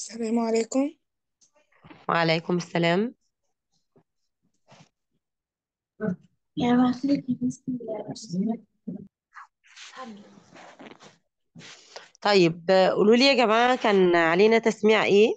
السلام عليكم وعليكم السلام يعني بعتلك بس طيب آه، قولوا لي يا جماعة كان علينا تسميع ايه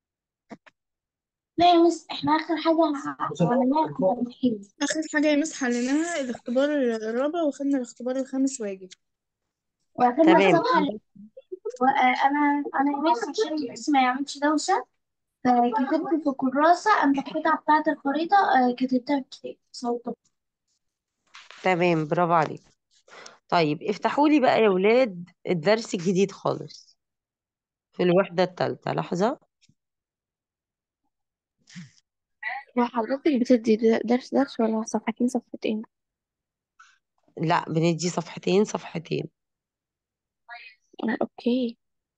لا يا مس احنا اخر حاجة عملناها كنا بنحل آخر حاجة يا مس حليناها الاختبار الرابع وخدنا الاختبار الخامس واجب وأخدنا تمام الصفحة اللي وأنا أنا يا مس عشان بس ما يعملش دوشة فكتبت في كراسة أما القطعة بتاعة الخريطة آه، كتبتها بكتاب صوت تمام برافو عليك طيب افتحوا لي بقى يا ولاد الدرس الجديد خالص في الوحدة الثالثة لحظة هو حضرتك بتدي درس درس ولا صفحتين صفحتين لا بندي صفحتين صفحتين آه، اوكي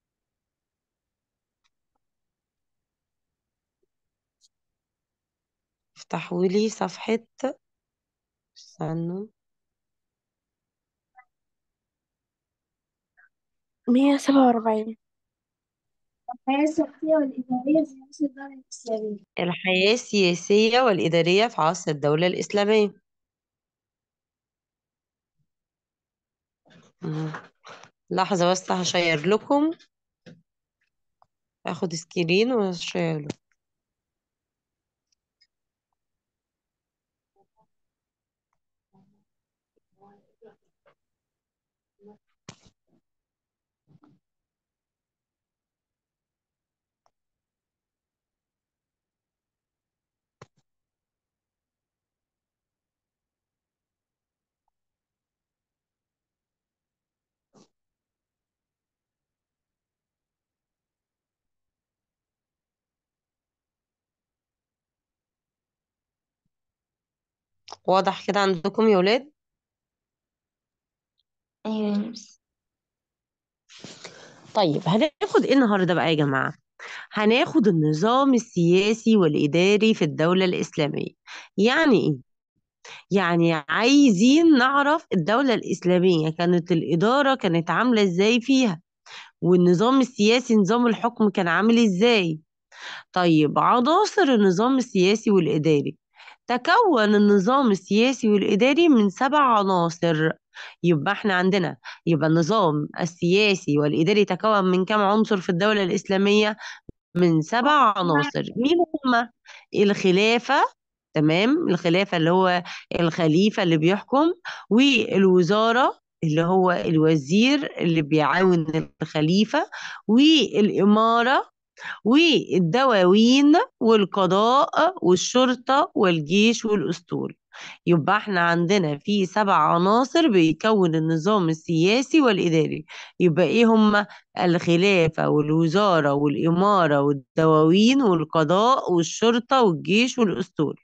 افتحوا لي صفحة استنوا مية سبعة وأربعين الحياة الصحية والإدارية في مصر الدولة الإسلامية الحياة السياسية والإدارية في عصر الدولة الإسلامية مم. لحظة بس هشير لكم اخد سكرين واشير لكم واضح كده عندكم يا ولاد أيوة يا مس طيب هناخد ايه النهارده بقى يا جماعة هناخد النظام السياسي والإداري في الدولة الإسلامية يعني ايه يعني عايزين نعرف الدولة الإسلامية كانت الإدارة كانت عاملة ازاي فيها والنظام السياسي نظام الحكم كان عامل ازاي طيب عناصر النظام السياسي والإداري تكون النظام السياسي والإداري من سبع عناصر يبقى احنا عندنا يبقى النظام السياسي والإداري تكون من كم عنصر في الدولة الإسلامية من سبع عناصر مين هما الخلافة تمام الخلافة اللي هو الخليفة اللي بيحكم والوزارة اللي هو الوزير اللي بيعاون الخليفة والإمارة والدواوين والقضاء والشرطة والجيش والأسطول يبقى احنا عندنا في سبع عناصر بيكون النظام السياسي والإداري يبقى ايه هما الخلافة والوزارة والإمارة والدواوين والقضاء والشرطة والجيش والأسطول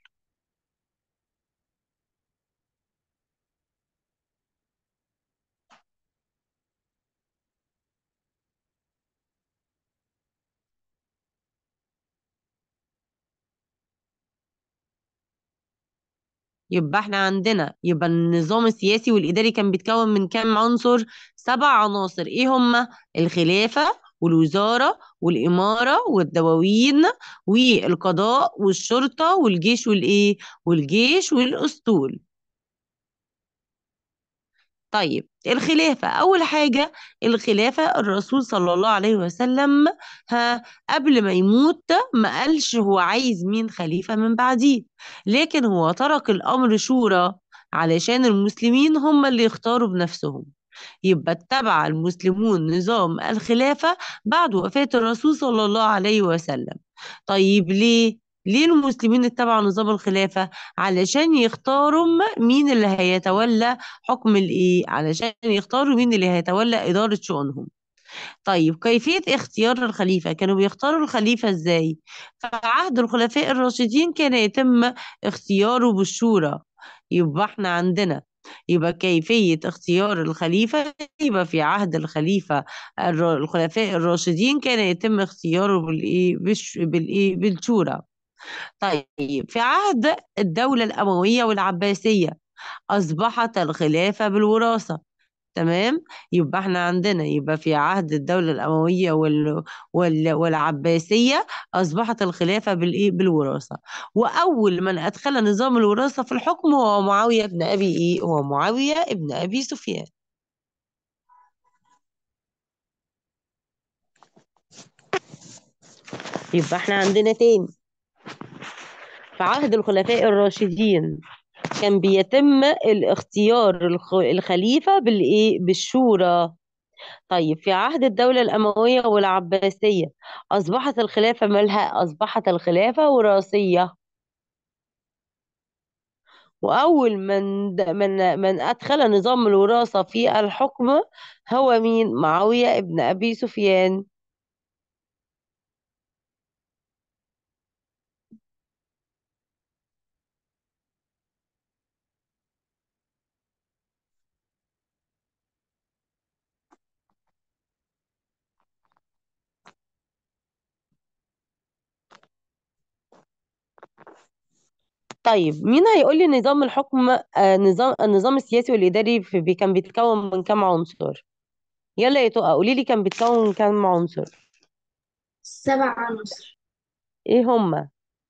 يبقى احنا عندنا يبقى النظام السياسي والإداري كان بيتكون من كام عنصر سبع عناصر ايه هما الخلافة والوزارة والإمارة والدواوين والقضاء والشرطة والجيش والإيه والجيش والأسطول طيب الخلافة أول حاجة الخلافة الرسول صلى الله عليه وسلم ها قبل ما يموت ما قالش هو عايز مين خليفة من بعديه لكن هو ترك الأمر شورى علشان المسلمين هم اللي يختاروا بنفسهم يبقى اتبع المسلمون نظام الخلافة بعد وفاة الرسول صلى الله عليه وسلم طيب ليه؟ ليه المسلمين اتبعوا نظام الخلافة؟ علشان يختاروا مين اللي هيتولى حكم الايه؟ علشان يختاروا مين اللي هيتولى إدارة شؤونهم. طيب كيفية اختيار الخليفة كانوا بيختاروا الخليفة ازاي في عهد الخلفاء الراشدين كان يتم اختياره بالشورى يبقى احنا عندنا يبقى كيفية اختيار الخليفة يبقى في عهد الخليفة الر- الخلفاء الراشدين كان يتم اختياره بالايه بالش- بالايه بالشورى طيب في عهد الدولة الأموية والعباسية أصبحت الخلافة بالوراثة تمام يبقى احنا عندنا يبقى في عهد الدولة الأموية وال... وال... والعباسية أصبحت الخلافة بالإيه بالوراثة وأول من أدخل نظام الوراثة في الحكم هو معاوية بن أبي إيه هو معاوية ابن أبي سفيان يبقى احنا عندنا تاني في عهد الخلفاء الراشدين كان بيتم الاختيار الخ- الخليفة بالإيه بالشورى طيب في عهد الدولة الأموية والعباسية أصبحت الخلافة مالها أصبحت الخلافة وراثية وأول من د- من من أدخل نظام الوراثة في الحكم هو مين معاوية ابن أبي سفيان طيب مين هيقول لي نظام الحكم آه نظام النظام السياسي والإداري في بي- كان بيتكون من كام عنصر يلا يا تقى قولي لي كان بيتكون من كام عنصر سبع عناصر ايه هما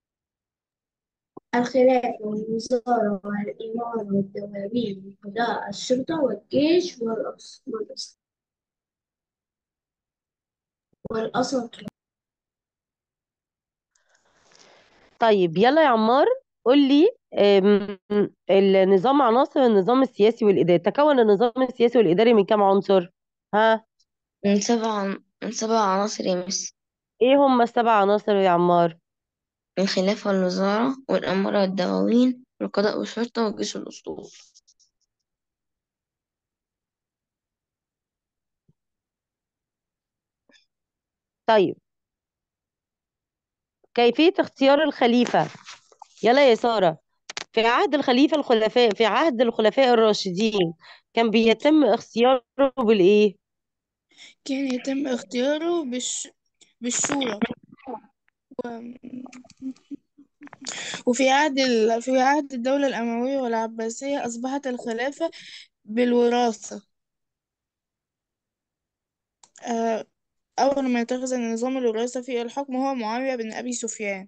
الخلافة والوزارة والإمارة والدواوين والقضاء الشرطة والجيش والأس- والأس- والأساطير طيب يلا يا عمار قول لي آم، النظام عناصر النظام السياسي والإداري تكون النظام السياسي والإداري من كام عنصر ها من سبع من سبع عناصر يا مس ايه هما السبع عناصر يا عمار الخلافة والوزارة والإمارة والدواوين والقضاء والشرطة والجيش والأسطول طيب كيفية اختيار الخليفة يلا يا سارة في عهد الخليفة الخلفاء في عهد الخلفاء الراشدين كان بيتم اختياره بالإيه كان يتم اختياره بالش... بالشورى و... وفي عهد ال... في عهد الدولة الأموية والعباسية أصبحت الخلافة بالوراثة آه، أول ما اتخذ نظام الوراثة في الحكم هو معاوية بن أبي سفيان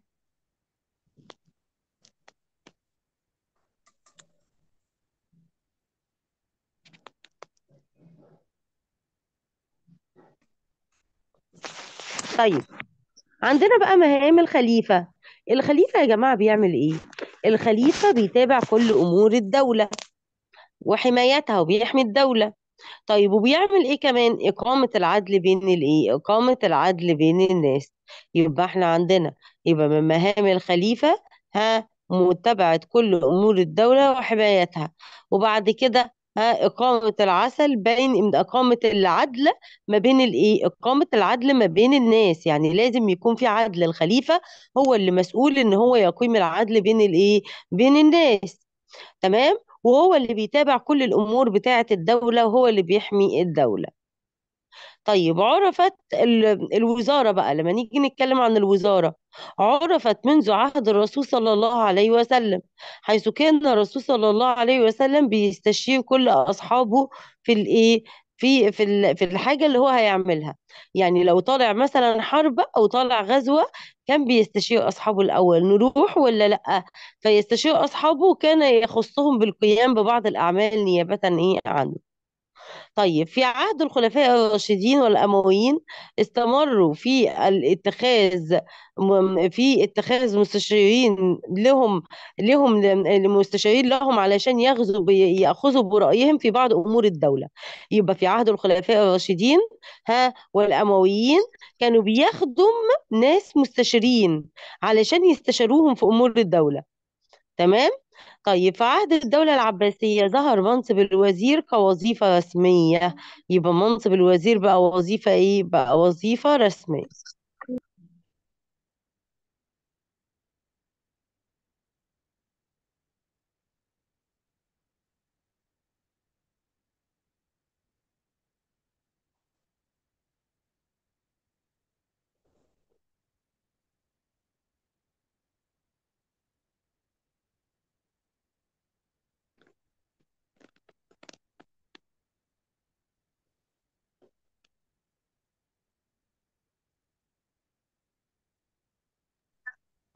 طيب عندنا بقى مهام الخليفة الخليفة يا جماعة بيعمل إيه الخليفة بيتابع كل أمور الدولة وحمايتها وبيحمي الدولة طيب وبيعمل ايه كمان إقامة العدل بين الايه إقامة العدل بين الناس يبقى احنا عندنا يبقى من مهام الخليفة ها متابعة كل أمور الدولة وحمايتها وبعد كده ها إقامة العسل بين إقامة العدل ما بين الإيه إقامة العدل ما بين الناس يعني لازم يكون في عدل الخليفة هو اللي مسؤول إن هو يقيم العدل بين الإيه بين الناس تمام وهو اللي بيتابع كل الأمور بتاعة الدولة وهو اللي بيحمي الدولة طيب عرفت ال- الوزارة بقى لما نيجي نتكلم عن الوزارة عرفت منذ عهد الرسول صلى الله عليه وسلم حيث كان الرسول صلى الله عليه وسلم بيستشير كل أصحابه في الإيه في في ال- في الحاجة اللي هو هيعملها يعني لو طالع مثلا حرب أو طالع غزوة كان بيستشير أصحابه الأول نروح ولا لأ فيستشير أصحابه وكان يخصهم بالقيام ببعض الأعمال نيابة إيه عنه طيب في عهد الخلفاء الراشدين والأمويين استمروا في الاتخاذ م- في اتخاذ مستشارين لهم لهم المستشارين لهم علشان ياخذوا بي- ياخذوا برأيهم في بعض أمور الدولة يبقى في عهد الخلفاء الراشدين ها والأمويين كانوا بياخدوا ناس مستشارين علشان يستشاروهم في أمور الدولة تمام طيب في عهد الدولة العباسية ظهر منصب الوزير كوظيفة رسمية يبقى منصب الوزير بقى وظيفة ايه بقى وظيفة رسمية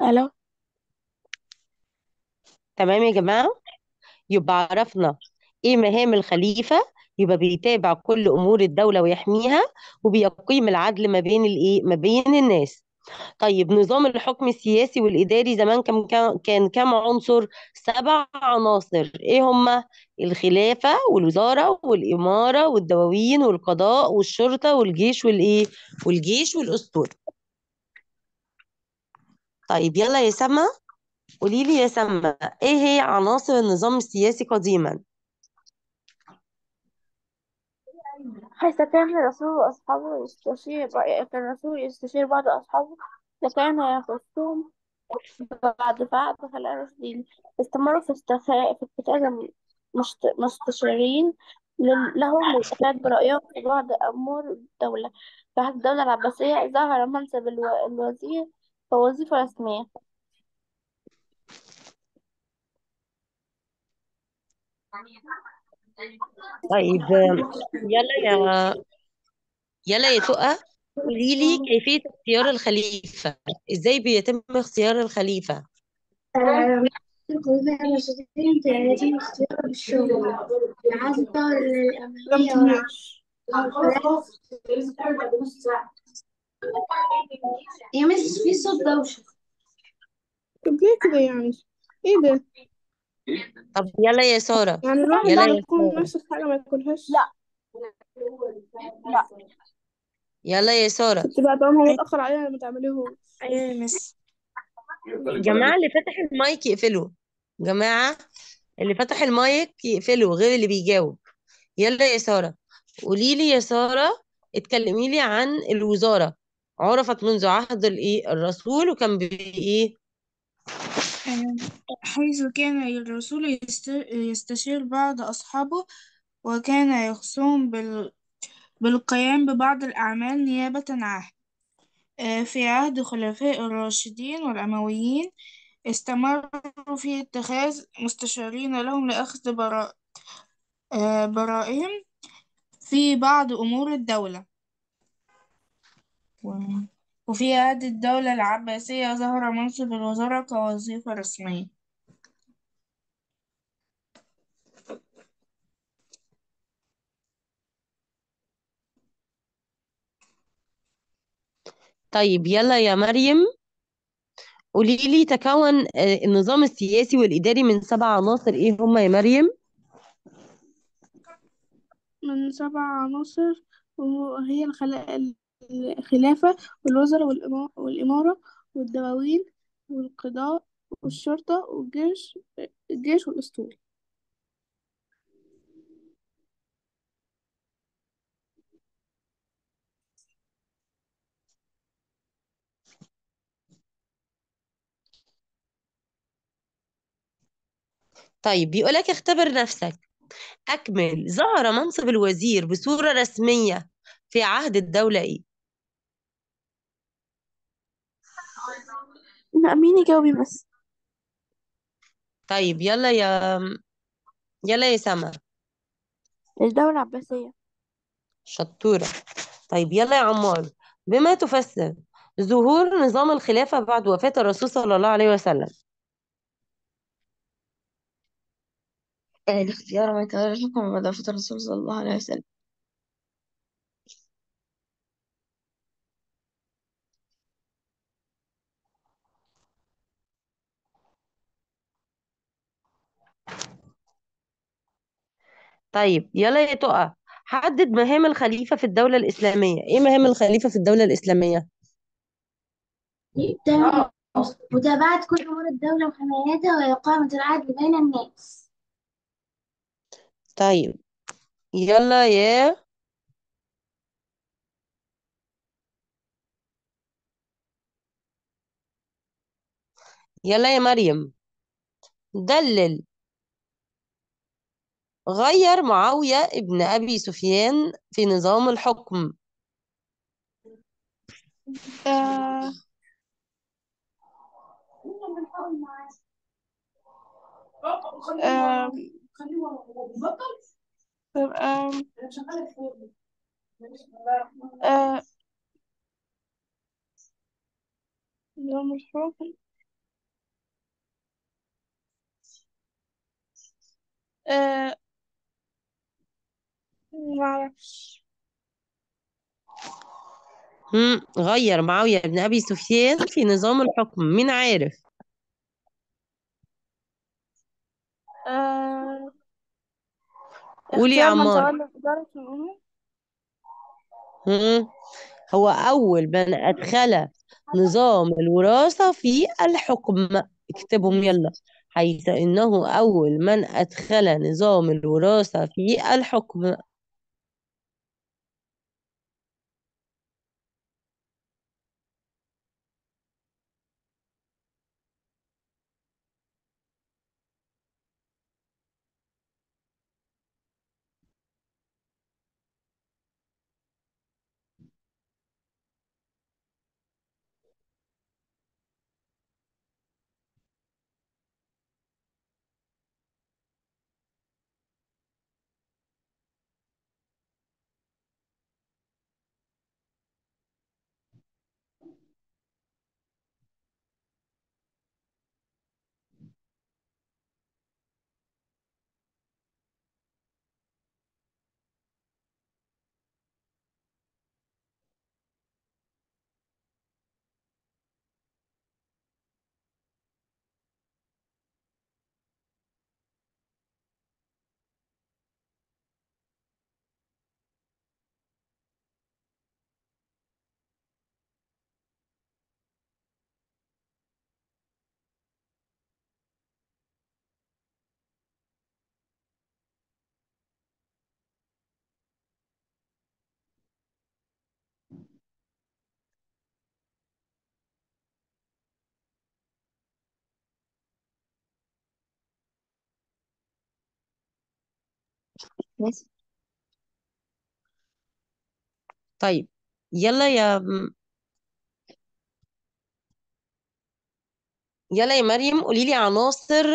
ألو تمام يا جماعة يبقى عرفنا ايه مهام الخليفة يبقى بيتابع كل امور الدولة ويحميها وبيقيم العدل ما بين الايه ما بين الناس طيب نظام الحكم السياسي والإداري زمان كان كان كان كام عنصر سبع عناصر ايه هما الخلافة والوزارة والإمارة والدواوين والقضاء والشرطة والجيش والايه والجيش والأسطول طيب يلا يا سما قولي لي يا سما ايه هي عناصر النظام السياسي قديما حيث كان الرسول وأصحابه يستشير كان الرسول يستشير بعض أصحابه وكان يخصهم بعد بعض خلال الرشدين استمروا في استخاء في اتخاذ مشت- مستشارين لل- لهم للإفتاء برأيهم في بعض أمور الدولة في عهد الدولة العباسية ظهر منصب الو- الوزير كوظيفة رسمية طيب يلا يا يلا يا تقى قولي لي كيفية اختيار الخليفة ازاي بيتم اختيار الخليفة الخلفاء الراشدين يتم اختياره بالشورى عهد الدولة الأموية يا مس في صوت دوشة طب ليه كده يعني ايه ده طب يلا يا سارة يعني الواحد يلا لما يا يكون سارة نفس الحاجة ما ياكلهاش لا لا يلا يا سارة كنت بقى طالما متأخر عليها ما تعمليهوش ايوه يا مس جماعة اللي فتح المايك يقفله جماعة اللي فتح المايك يقفله غير اللي بيجاوب يلا يا سارة قولي لي يا سارة اتكلمي لي عن الوزارة عرفت منذ عهد الايه الرسول وكان بايه حيث كان الرسول يست- يستشير بعض أصحابه وكان يخصهم بال... بالقيام ببعض الأعمال نيابة عنه آه، في عهد خلفاء الراشدين والأمويين استمروا في اتخاذ مستشارين لهم لأخذ براء آه، برائهم في بعض أمور الدولة و- وفي عهد الدولة العباسية ظهر منصب الوزارة كوظيفة رسمية طيب يلا يا مريم قولي لي تكون آه، النظام السياسي والإداري من سبع عناصر ايه هما يا مريم من سبع عناصر وهي الخلا- الخلافة والوزراء والإما- والإمارة والدواوين والقضاء والشرطة والجيش الجيش والأسطول طيب بيقولك اختبر نفسك أكمل ظهر منصب الوزير بصورة رسمية في عهد الدولة ايه لا مين يجاوبي بس طيب يلا يا يلا يا سما الدولة العباسية شطورة طيب يلا يا عمار بما تفسر ظهور نظام الخلافة بعد وفاة الرسول صلى الله عليه وسلم آه، الاختيار من تغير الحكم بعد وفاة الرسول صلى الله عليه وسلم طيب يلا يا تقى حدد مهام الخليفة في الدولة الإسلامية ايه مهام الخليفة في الدولة الإسلامية تمام متابعة كل أمور الدولة وحمايتها وإقامة العدل بين الناس طيب يلا يا يلا يا مريم دلل غير معاوية ابن أبي سفيان في نظام الحكم آه آه طب آه آه نظام الحكم آه معرفش هم غير معاوية بن أبي سفيان في نظام الحكم مين عارف آه قولي يا اختيار من عمار تولى إدارة الأمور هم هو أول من أدخل نظام الوراثة في الحكم اكتبهم يلا حيث إنه أول من أدخل نظام الوراثة في الحكم بس طيب يلا يا يلا يا مريم قولي لي عناصر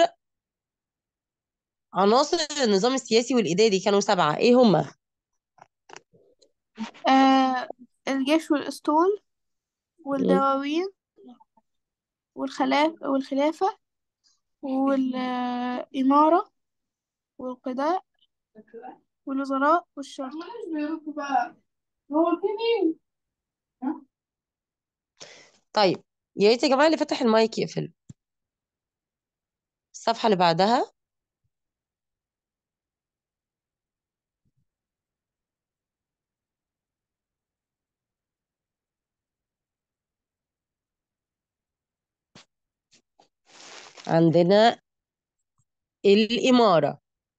عناصر النظام السياسي والإداري كانوا سبعة إيه هما؟ آه الجيش والأسطول مم. والدواوين والخلاف والخلافة والإمارة والقضاء والوزراء والشرطة طيب يا ريت يا جماعة اللي فتح المايك يقفل الصفحة اللي بعدها عندنا الإمارة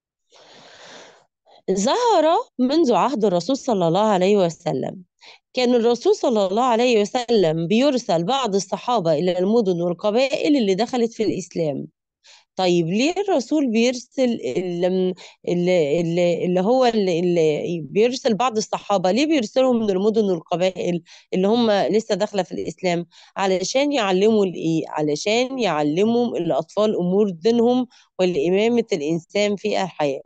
ظهر منذ عهد الرسول صلى الله عليه وسلم كان الرسول صلى الله عليه وسلم بيرسل بعض الصحابة إلى المدن والقبائل اللي دخلت في الإسلام طيب ليه الرسول بيرسل اللي, اللي, اللي هو اللي, اللي بيرسل بعض الصحابة ليه بيرسلهم من المدن والقبائل اللي هم لسه داخلة في الإسلام علشان يعلموا الإيه علشان يعلموا الأطفال أمور دينهم والإمامة الإنسان في الحياة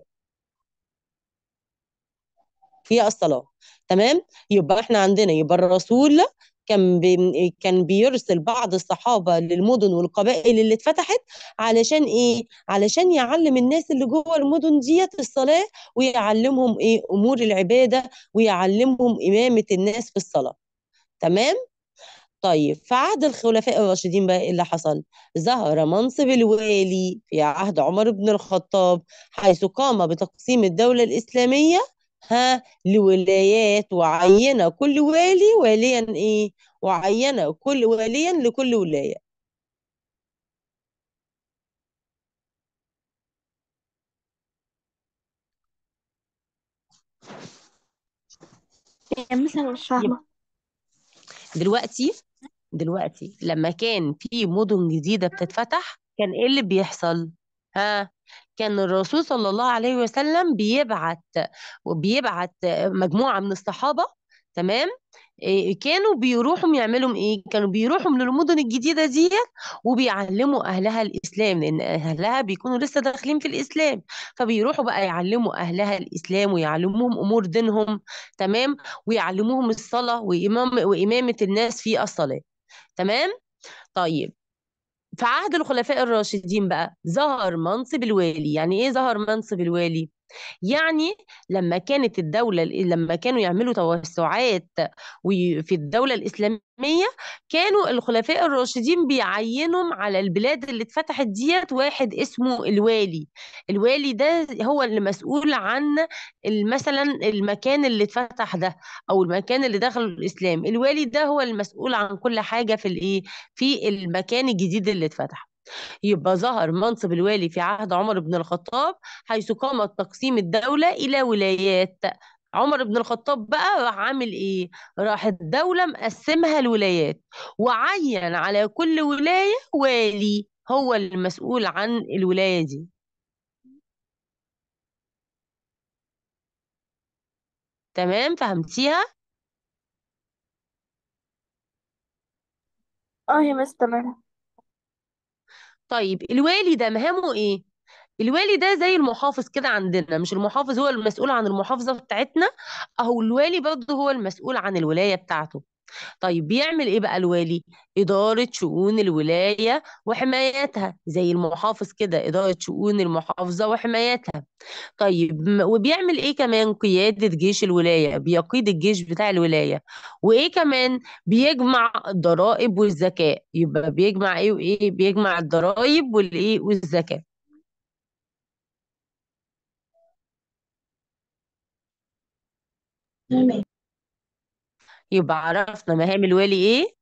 في الصلاة تمام يبقى احنا عندنا يبقى الرسول كان بي كان بيرسل بعض الصحابة للمدن والقبائل اللي اتفتحت علشان ايه علشان يعلم الناس اللي جوه المدن ديت الصلاة ويعلمهم ايه امور العبادة ويعلمهم امامة الناس في الصلاة تمام طيب في عهد الخلفاء الراشدين بقى ايه اللي حصل ظهر منصب الوالي في عهد عمر بن الخطاب حيث قام بتقسيم الدولة الإسلامية ها لولايات وعين كل والي واليا ايه وعين كل واليا لكل ولاية يا مثلا مش فاهمة دلوقتي دلوقتي لما كان في مدن جديدة بتتفتح كان ايه اللي بيحصل ها كان الرسول صلى الله عليه وسلم بيبعت وبيبعت مجموعة من الصحابة تمام إيه، كانوا بيروحوا يعملوا ايه كانوا بيروحوا من المدن الجديدة دي وبيعلموا اهلها الاسلام لان اهلها بيكونوا لسه داخلين في الاسلام فبيروحوا بقى يعلموا اهلها الاسلام ويعلموهم امور دينهم تمام ويعلموهم الصلاة وإمام وإمامة الناس في الصلاة تمام طيب في عهد الخلفاء الراشدين بقى ظهر منصب الوالي يعني ايه ظهر منصب الوالي يعني لما كانت الدولة لما كانوا يعملوا توسعات وي- في الدولة الإسلامية كانوا الخلفاء الراشدين بيعينوا على البلاد اللي اتفتحت ديت واحد اسمه الوالي الوالي ده هو اللي مسؤول عن ال- مثلا المكان اللي اتفتح ده او المكان اللي دخل الإسلام الوالي ده هو المسؤول عن كل حاجة في الايه في المكان الجديد اللي اتفتح يبقى ظهر منصب الوالي في عهد عمر بن الخطاب حيث قام تقسيم الدولة إلى ولايات عمر بن الخطاب بقى راح عامل ايه راح الدولة مقسمها لولايات وعين على كل ولاية والي هو المسؤول عن الولاية دي تمام فهمتيها اه يا مس تمام طيب الوالي ده مهامه ايه الوالي ده زي المحافظ كده عندنا مش المحافظ هو المسؤول عن المحافظة بتاعتنا اهو الوالي برضه هو المسؤول عن الولاية بتاعته طيب بيعمل ايه بقى الوالي إدارة شؤون الولاية وحمايتها زي المحافظ كده إدارة شؤون المحافظة وحمايتها طيب م- وبيعمل ايه كمان قيادة جيش الولاية بيقيد الجيش بتاع الولاية وايه كمان بيجمع الضرائب والزكاة يبقى بيجمع ايه وايه بيجمع الضرائب والايه والزكاة تمام يبقى عرفنا مهام الوالي ايه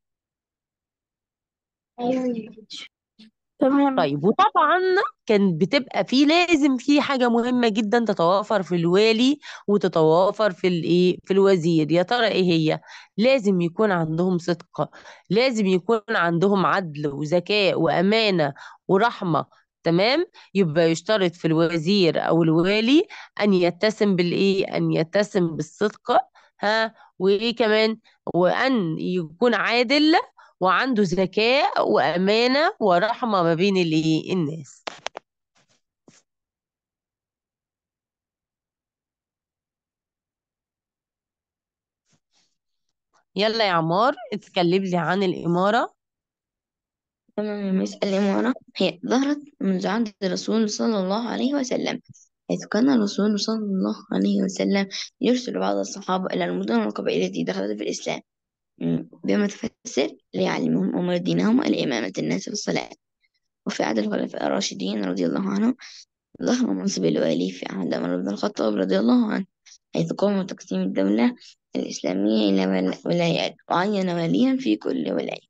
ايوه يا تيتشر تمام طيب وطبعا كان بتبقى في لازم في حاجة مهمة جدا تتوافر في الوالي وتتوافر في الايه في الوزير يا ترى ايه هي لازم يكون عندهم صدق لازم يكون عندهم عدل وذكاء وأمانة ورحمة تمام يبقى يشترط في الوزير او الوالي ان يتسم بالايه ان يتسم بالصدق ها وايه كمان وان يكون عادل وعنده ذكاء وأمانة ورحمة ما بين الايه الناس يلا يا عمار اتكلم لي عن الإمارة تمام يا مس الإمارة هي ظهرت منذ عهد الرسول صلى الله عليه وسلم حيث كان الرسول صلى الله عليه وسلم يرسل بعض الصحابة إلى المدن والقبائل التي دخلت في الإسلام م، بما تفسر ليعلمهم أمر دينهم الإمامة الناس في الصلاة وفي عهد الخلفاء الراشدين رضي الله عنهم ظهر منصب الوالي في عهد عمر بن الخطاب رضي الله عنه حيث قام تقسيم الدولة الإسلامية إلى ولا- ولايات وعين واليا في كل ولاية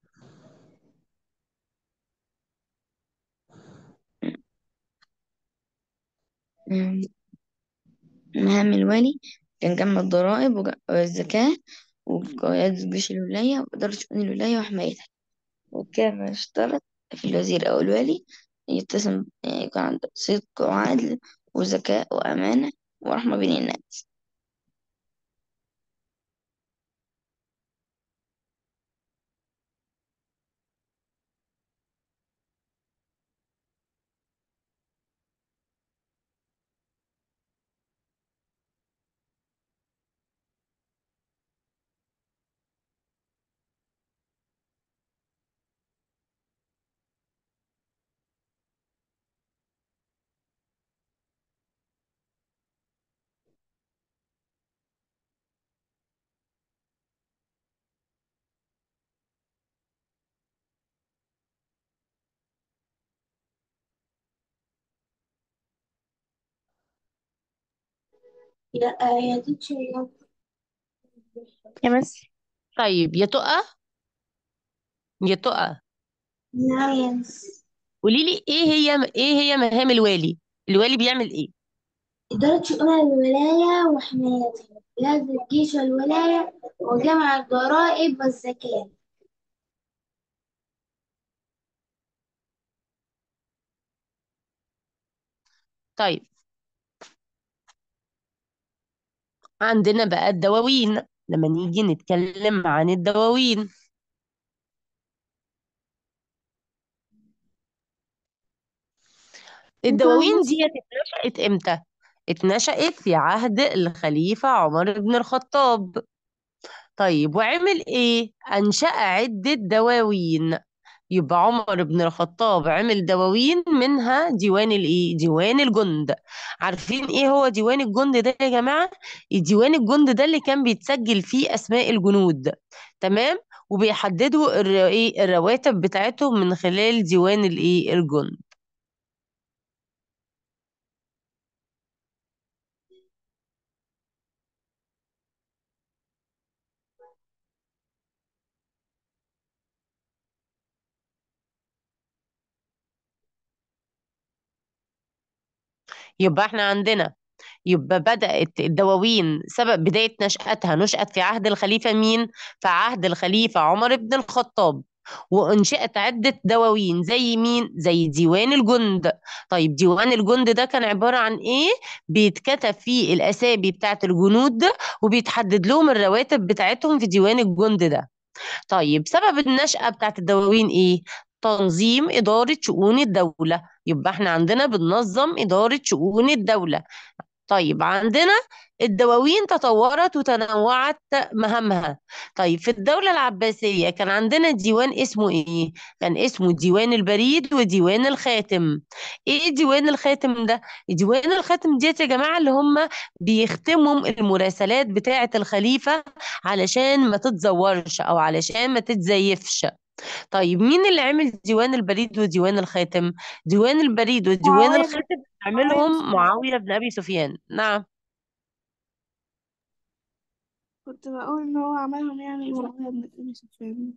م، مهام الوالي كان جمع الضرائب وج- والزكاة وقيادة جيش الولاية وإدارة شؤون الولاية وحمايتها وكان يشترط في الوزير أو الوالي يتسم يكون عنده صدق وعدل وذكاء وأمانة ورحمة بين الناس يا آه، يا تيتشر يا يا مس طيب يا تقى يا تقى نعم يا مس قولي لي ايه هي ايه هي مهام الوالي الوالي بيعمل ايه إدارة شؤون الولاية وحمايتها قيادة الجيش والولاية وجمع الضرائب والزكاة طيب عندنا بقى الدواوين لما نيجي نتكلم عن الدواوين الدواوين دي اتنشأت امتى اتنشأت في عهد الخليفة عمر بن الخطاب طيب وعمل ايه انشأ عدة دواوين يبقى عمر بن الخطاب عمل دواوين منها ديوان الايه ديوان الجند عارفين ايه هو ديوان الجند ده يا جماعة ديوان الجند ده اللي كان بيتسجل فيه اسماء الجنود تمام وبيحددوا الر- ايه الرواتب بتاعتهم من خلال ديوان الايه الجند يبقى احنا عندنا يبقى بدأت الدواوين سبب بداية نشأتها نشأت في عهد الخليفة مين؟ في عهد الخليفة عمر بن الخطاب وأنشئت عدة دواوين زي مين؟ زي ديوان الجند طيب ديوان الجند ده كان عبارة عن إيه؟ بيتكتب فيه الأسامي بتاعت الجنود وبيتحدد لهم الرواتب بتاعتهم في ديوان الجند ده طيب سبب النشأة بتاعت الدواوين إيه؟ تنظيم إدارة شؤون الدولة يبقى احنا عندنا بننظم إدارة شؤون الدولة طيب عندنا الدواوين تطورت وتنوعت مهامها طيب في الدولة العباسية كان عندنا ديوان اسمه ايه كان اسمه ديوان البريد وديوان الخاتم ايه ديوان الخاتم ده ديوان الخاتم ديت يا جماعة اللي هم بيختموا المراسلات بتاعة الخليفة علشان ما تتزورش او علشان ما تتزيفش طيب مين اللي عمل ديوان البريد وديوان الخاتم ديوان البريد وديوان معاوية بن الخاتم معاوية بن عملهم سفيان معاوية بن أبي سفيان نعم كنت بقول إن هو عملهم يعني معاوية بن أبي سفيان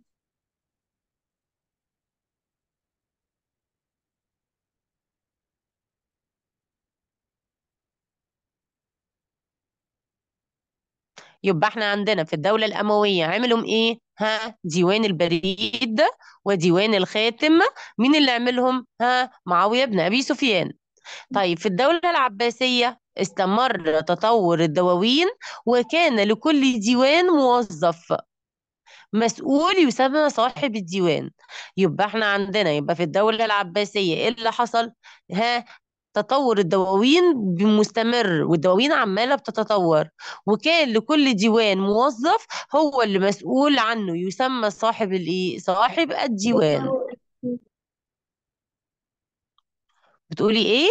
يبقى احنا عندنا في الدولة الأموية عملهم ايه ها ديوان البريد وديوان الخاتم مين اللي عملهم ها معاوية بن أبي سفيان طيب في الدولة العباسية استمر تطور الدواوين وكان لكل ديوان موظف مسؤول يسمى صاحب الديوان يبقى احنا عندنا يبقى في الدولة العباسية ايه اللي حصل ها تطور الدواوين مستمر والدواوين عمالة بتتطور وكان لكل ديوان موظف هو اللي مسؤول عنه يسمى صاحب الايه صاحب الديوان بتقولي ايه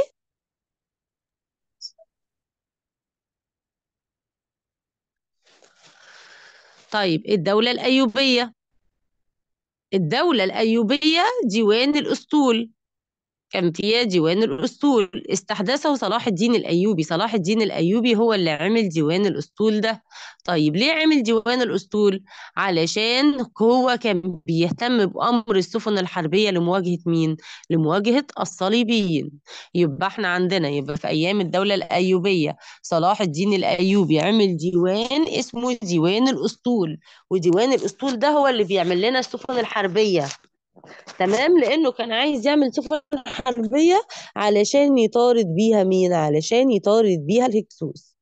طيب الدولة الأيوبية الدولة الأيوبية ديوان الأسطول كان فيها ديوان الأسطول استحدثه صلاح الدين الأيوبي صلاح الدين الأيوبي هو اللي عمل ديوان الأسطول ده طيب ليه عمل ديوان الأسطول علشان هو كان بيهتم بأمر السفن الحربية لمواجهة مين لمواجهة الصليبيين يبقى احنا عندنا يبقى في أيام الدولة الأيوبية صلاح الدين الأيوبي عمل ديوان اسمه ديوان الأسطول وديوان الأسطول ده هو اللي بيعمل لنا السفن الحربية تمام لانه كان عايز يعمل سفن حربيه علشان يطارد بيها مين علشان يطارد بيها الهكسوس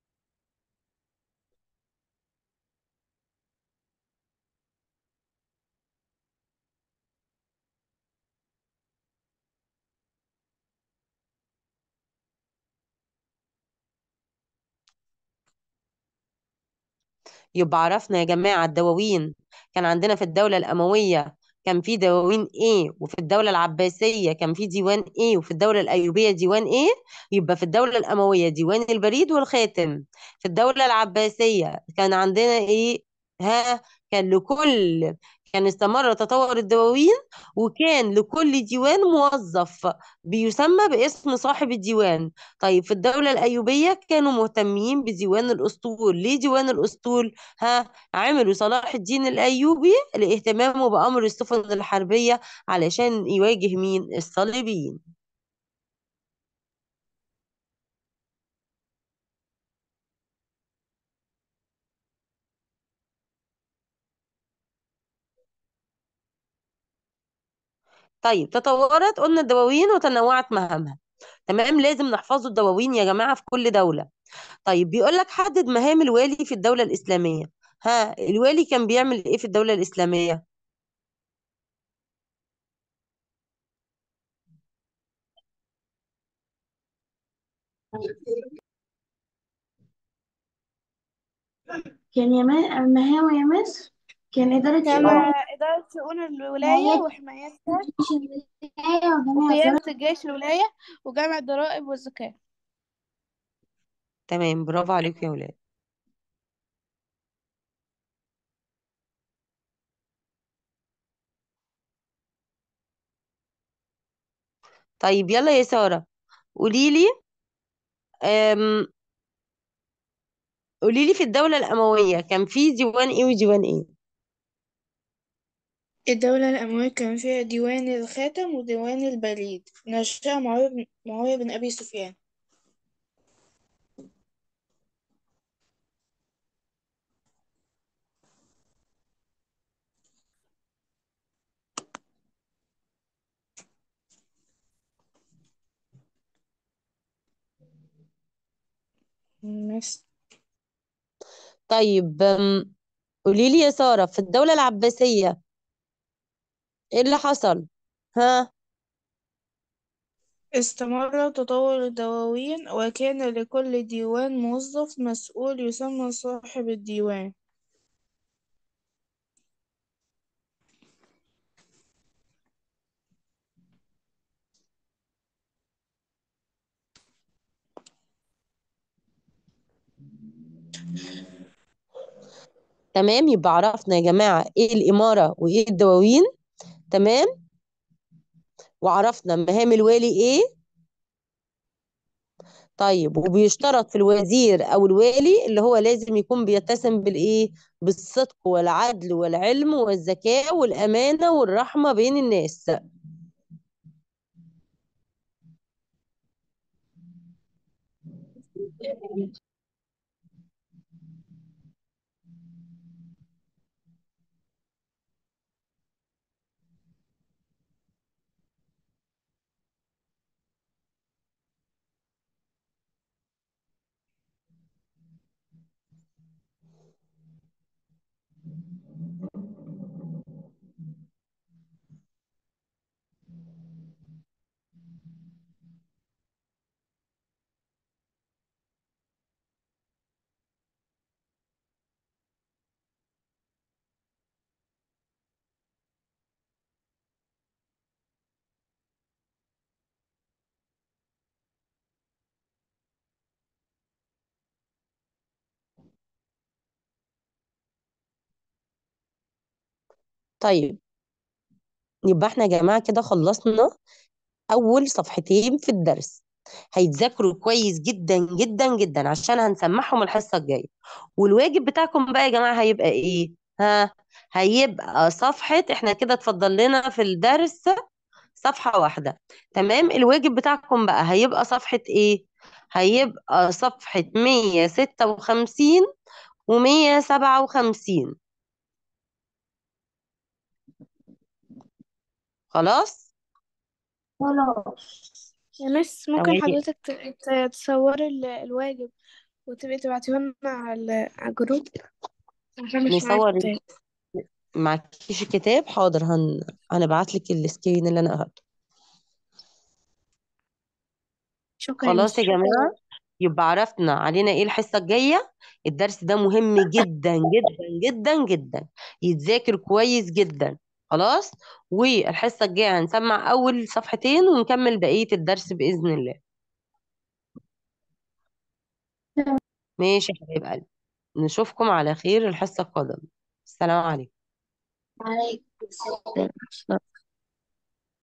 يبقى عرفنا يا جماعه الدواوين كان عندنا في الدوله الامويه كان في دواوين ايه وفي الدولة العباسية كان في ديوان ايه وفي الدولة الأيوبية ديوان ايه يبقى في الدولة الأموية ديوان البريد والخاتم في الدولة العباسية كان عندنا ايه ها كان لكل كان استمر تطور الدواوين وكان لكل ديوان موظف بيسمى باسم صاحب الديوان طيب في الدولة الأيوبية كانوا مهتمين بديوان الأسطول ليه ديوان الأسطول ها عملوا صلاح الدين الأيوبي لاهتمامه بأمر السفن الحربية علشان يواجه مين الصليبيين طيب تطورت قلنا الدواوين وتنوعت مهامها تمام لازم نحفظوا الدواوين يا جماعة في كل دولة طيب بيقول لك حدد مهام الوالي في الدولة الإسلامية ها الوالي كان بيعمل إيه في الدولة الإسلامية كان يا ما- مهاوي يا مصر كان إدارة كان شؤون إدارة شؤون الولاية حماية وحمايتها جيش الولاية وجميع وقيادة الضرائب الجيش الولاية وجمع الضرائب والزكاة تمام برافو عليكم يا ولاد طيب يلا يا سارة قولي لي أم... قولي لي في الدولة الأموية كان في ديوان ايه وديوان ايه الدولة الأموية كان فيها ديوان الخاتم وديوان البريد نشأ معاوية بن معاوية بن أبي سفيان ماشي طيب أم... قولي لي يا سارة في الدولة العباسية ايه اللي حصل ها استمر تطور الدواوين وكان لكل ديوان موظف مسؤول يسمى صاحب الديوان تمام يبقى عرفنا يا جماعة ايه الإمارة وايه الدواوين تمام وعرفنا مهام الوالي ايه طيب وبيشترط في الوزير او الوالي اللي هو لازم يكون بيتسم بالايه بالصدق والعدل والعلم والذكاء والامانه والرحمه بين الناس طيب يبقى احنا يا جماعه كده خلصنا اول صفحتين في الدرس هيتذاكروا كويس جدا جدا جدا عشان هنسمعهم الحصه الجايه والواجب بتاعكم بقى يا جماعه هيبقى ايه ها هيبقى صفحه احنا كده اتفضل لنا في الدرس صفحة واحدة تمام الواجب بتاعكم بقى هيبقى صفحة ايه هيبقى صفحة 156 و157 خلاص خلاص يا مس ممكن تمام حضرتك ت- ت- تصوري ال- الواجب وتبقي تبعتيه لنا على على الجروب عشان مش معايا نصور كتاب معكيش الكتاب حاضر هن... هنبعت لك السكرين اللي انا اخدته شكرا يا خلاص مس يا جماعة يبقى عرفنا علينا ايه الحصة الجاية الدرس ده مهم جدا جدا جدا جدا يتذاكر كويس جدا خلاص والحصة الجاية هنسمع أول صفحتين ونكمل بقية الدرس بإذن الله ماشي يا حبايب قلبي نشوفكم على خير الحصة القادمة السلام عليكم عليك ده